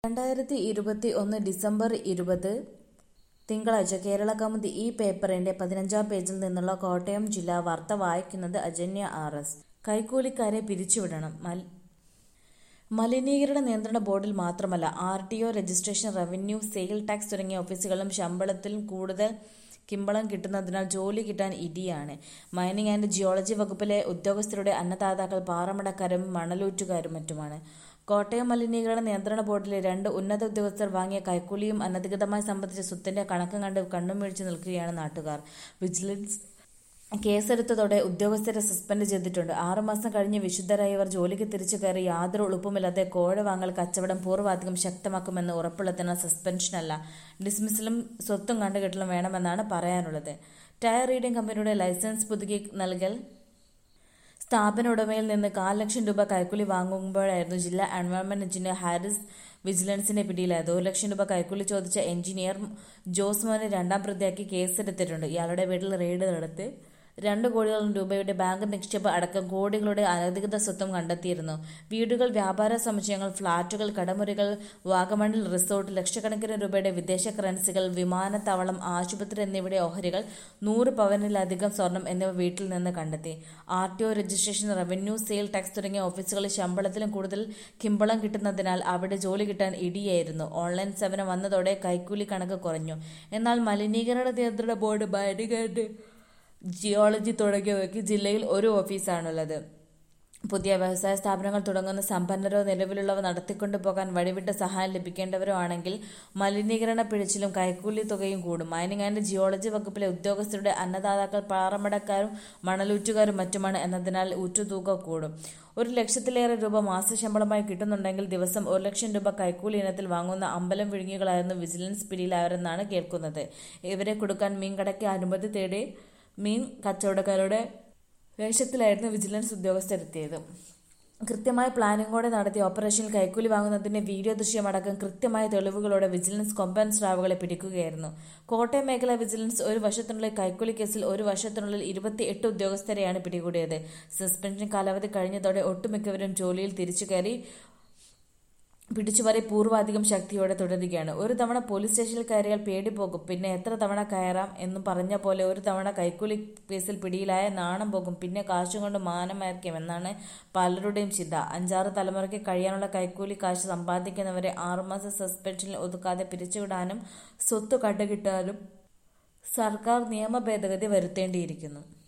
രണ്ടായിരത്തി ഇരുപത്തി ഒന്ന് ഡിസംബർ ഇരുപത് തിങ്കളാഴ്ച കേരളകൗമുദി ഈ പേപ്പറിന്റെ പതിനഞ്ചാം പേജിൽ നിന്നുള്ള കോട്ടയം ജില്ലാ വാർത്ത വായിക്കുന്നത് അജന്യ ആർ എസ് കൈക്കൂലിക്കാരെ പിരിച്ചുവിടണം മൽ മലിനീകരണ നിയന്ത്രണ ബോർഡിൽ മാത്രമല്ല R T O registration revenue sale tax തുടങ്ങിയ ഓഫീസുകളിലും ശമ്പളത്തിലും കൂടുതൽ കിമ്പളം കിട്ടുന്നതിനാൽ ജോലി കിട്ടാൻ ഇടിയാണ് മൈനിങ് ആൻഡ് ജിയോളജി വകുപ്പിലെ ഉദ്യോഗസ്ഥരുടെ അന്നദാതാക്കൾ പാറമടക്കാരും മണലൂറ്റുകാരും മറ്റുമാണ് കോട്ടയം മലിനീകരണ നിയന്ത്രണ ബോർഡിലെ രണ്ട് ഉന്നത ഉദ്യോഗസ്ഥർ വാങ്ങിയ കൈക്കൂലിയും അനധികൃതമായി സംബന്ധിച്ച സ്വത്തിന്റെ കണക്കും കണ്ട് കണ്ണും വീഴ്ച നിൽക്കുകയാണ് നാട്ടുകാർ വിജിലൻസ് കേസെടുത്തതോടെ ഉദ്യോഗസ്ഥരെ സസ്പെൻഡ് ചെയ്തിട്ടുണ്ട് ആറുമാസം കഴിഞ്ഞ് വിശുദ്ധരായ ഇവർ ജോലിക്ക് തിരിച്ചു കയറി യാതൊരു ഉളുപ്പുമില്ലാതെ കോഴ വാങ്ങൽ കച്ചവടം പൂർവ്വാധികം ശക്തമാക്കുമെന്ന് ഉറപ്പുള്ളതിനാൽ സസ്പെൻഷനല്ല ഡിസ്മിസലും സ്വത്തും കണ്ടുകെട്ടലും വേണമെന്നാണ് പറയാനുള്ളത് ടയർ റീഡിംഗ് കമ്പനിയുടെ ലൈസൻസ് പുതുക്കി നൽകൽ സ്ഥാപന ഉടമയിൽ നിന്ന് കാൽ ലക്ഷം രൂപ കൈക്കൂലി വാങ്ങുമ്പോഴായിരുന്നു ജില്ലാ എൻവയോൺമെന്റ് എഞ്ചിനീയർ ഹാരിസ് വിജിലൻസിന്റെ പിടിയിലായത് ഒരു ലക്ഷം രൂപ കൈക്കൂലി ചോദിച്ച എഞ്ചിനീയർ ജോസ് മോനെ രണ്ടാം പ്രതിയാക്കി കേസെടുത്തിട്ടുണ്ട് ഇയാളുടെ വീട്ടിൽ റെയ്ഡ് നടത്തി രണ്ട് കോടിയോളം രൂപയുടെ ബാങ്ക് നിക്ഷേപം അടക്കം കോടികളുടെ അനധികൃത സ്വത്തും കണ്ടെത്തിയിരുന്നു വീടുകൾ വ്യാപാര സമുച്ചയങ്ങൾ ഫ്ളാറ്റുകൾ കടമുറികൾ വാഗമണിൽ റിസോർട്ട് ലക്ഷക്കണക്കിന് രൂപയുടെ വിദേശ കറൻസികൾ വിമാനത്താവളം ആശുപത്രി എന്നിവയുടെ ഓഹരികൾ നൂറ് പവനിലധികം സ്വർണം എന്നിവ വീട്ടിൽ നിന്ന് കണ്ടെത്തി R T O registration revenue sale tax തുടങ്ങിയ ഓഫീസുകളിൽ ശമ്പളത്തിലും കൂടുതൽ കിമ്പളം കിട്ടുന്നതിനാൽ അവിടെ ജോലി കിട്ടാൻ ഇടിയായിരുന്നു ഓൺലൈൻ സേവനം വന്നതോടെ കൈക്കൂലി കണക്ക് കുറഞ്ഞു എന്നാൽ മലിനീകരണ നിയന്ത്രണ ബോർഡ് ബാരികേഡ് ജിയോളജി തുടങ്ങിയവയ്ക്ക് ജില്ലയിൽ ഒരു ഓഫീസാണുള്ളത് പുതിയ വ്യവസായ സ്ഥാപനങ്ങൾ തുടങ്ങുന്ന സമ്പന്നരോ നിലവിലുള്ളവ നടത്തിക്കൊണ്ടു പോകാൻ വഴിവിട്ട സഹായം ലഭിക്കേണ്ടവരോ ആണെങ്കിൽ മലിനീകരണ പിഴച്ചിലും കൈക്കൂലി തുകയും കൂടും മൈനിങ് ആൻഡ് ജിയോളജി വകുപ്പിലെ ഉദ്യോഗസ്ഥരുടെ അന്നദാതാക്കൾ പാറമടക്കാരും മണലൂറ്റുകാരും മറ്റുമാണ് എന്നതിനാൽ ഊറ്റുതൂക്കം കൂടും ഒരു ലക്ഷത്തിലേറെ രൂപ മാസശമ്പളമായി കിട്ടുന്നുണ്ടെങ്കിൽ ദിവസം ഒരു ലക്ഷം രൂപ കൈക്കൂലി ഇനത്തിൽ വാങ്ങുന്ന അമ്പലം വിഴുങ്ങികളായിരുന്നു വിജിലൻസ് പിടിയിലായവരെന്നാണ് കേൾക്കുന്നത് ഇവരെ കൊടുക്കാൻ മീൻകടയ്ക്ക് അനുമതി തേടി മീൻ കച്ചവടക്കാരുടെ വേഷത്തിലായിരുന്നു വിജിലൻസ് ഉദ്യോഗസ്ഥരെത്തിയത് കൃത്യമായ പ്ലാനിങ്ങോടെ നടത്തിയ ഓപ്പറേഷനിൽ കൈക്കൂലി വാങ്ങുന്നതിന്റെ വീഡിയോ ദൃശ്യമടക്കം കൃത്യമായ തെളിവുകളോടെ വിജിലൻസ് കൊമ്പൻ സ്രാവുകളെ പിടിക്കുകയായിരുന്നു കോട്ടയം മേഖല വിജിലൻസ് ഒരു വർഷത്തിനുള്ളിൽ കൈക്കൂലി കേസിൽ ഒരു വർഷത്തിനുള്ളിൽ ഇരുപത്തിയെട്ട് ഉദ്യോഗസ്ഥരെയാണ് പിടികൂടിയത് സസ്പെൻഷൻ കാലാവധി കഴിഞ്ഞതോടെ ഒട്ടുമിക്കവരും ജോലിയിൽ തിരിച്ചു കയറി പിടിച്ചുപറി പൂർവാധികം ശക്തിയോടെ തുടരുകയാണ് ഒരു തവണ പോലീസ് സ്റ്റേഷനിൽ കയറിയാൽ പേടി പോകും പിന്നെ എത്ര തവണ കയറാം എന്നും പറഞ്ഞ പോലെ ഒരു തവണ കൈക്കൂലി കേസിൽ പിടിയിലായ നാണം പോകും പിന്നെ കാശും കൊണ്ട് മാനമയർക്കും എന്നാണ് പലരുടെയും ചിന്ത അഞ്ചാറ് തലമുറയ്ക്ക് കഴിയാനുള്ള കൈക്കൂലി കാശ് സമ്പാദിക്കുന്നവരെ ആറുമാസം സസ്പെൻഷനിൽ ഒതുക്കാതെ പിരിച്ചുവിടാനും സ്വത്ത് കണ്ടുകിട്ടാനും സർക്കാർ നിയമ ഭേദഗതി വരുത്തേണ്ടിയിരിക്കുന്നു